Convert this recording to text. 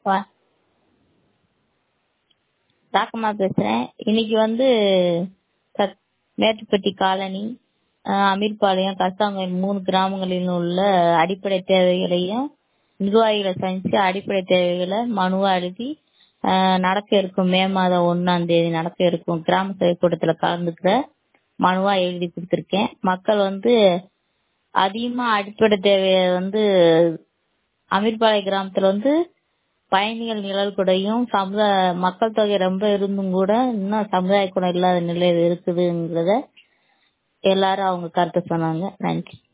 வா ராக்கம்மா பேசுறேன் இன்னைக்கு வந்து சத்- மேட்டுப்பட்டி காலனி அஹ், அமீர்பாளையம் கஸ்தாங்கோயில் மூணு கிராமங்களில் உள்ள அடிப்படை தேவைகளையும் நிர்வாகிகளை சந்திச்சு அடிப்படை தேவைகளை மனுவா எழுதி அஹ், நடக்க இருக்கும் மே மாதம் ஒண்ணாம் தேதி நடக்க இருக்கும் கிராம சபை கூட்டத்துல கலந்துக்கிற மனுவா எழுதி கொடுத்திருக்கேன் மக்கள் வந்து அதிகமா அடிப்படை தேவையை வந்து அமீர்பாளையம் கிராமத்துல வந்து பயணிகள் நிழல் கூடையும் சமுதாய மக்கள் தொகை ரொம்ப இருந்தும் கூட இன்னும் சமுதாய கூட இல்லாத நிலையில இருக்குதுங்கிறத எல்லாரும் அவங்க கருத்து சொன்னாங்க நன்றி